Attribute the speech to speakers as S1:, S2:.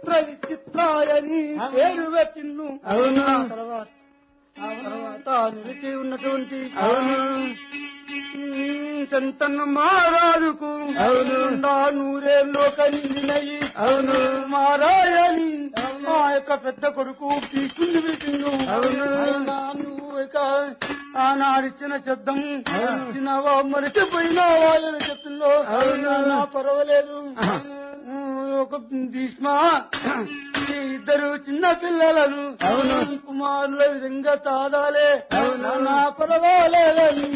S1: చిత్ర విచిత్రాయని పేరు పెట్టిండు
S2: అవును.
S1: ఆ తర్వాత ఆ తర్వాత నిలిచి ఉన్నటువంటి
S2: అవును
S1: ఉమ్, చంతన్న మహారాజుకు
S2: అవును.
S1: నా నూరేళ్ళు కందినయి
S2: అవును.
S1: మారాయని ఆ యొక్క పెద్ద కొడుకు పీకుంది పెట్టిండు
S2: అవును.
S1: ఆయన నువ్వు ఇక ఆనాడిచ్చిన శబ్దం ఇచ్చినావా మరిచిపోయినావా అని చెప్పిందో
S2: అవును.
S1: నా పర్వాలేదు ఉమ్, ఒక భీష్మ ఈ ఇద్దరు చిన్న పిల్లలను
S2: అవును.
S1: కుమారుల విధంగా తాదాలే నా పర్వాలేదని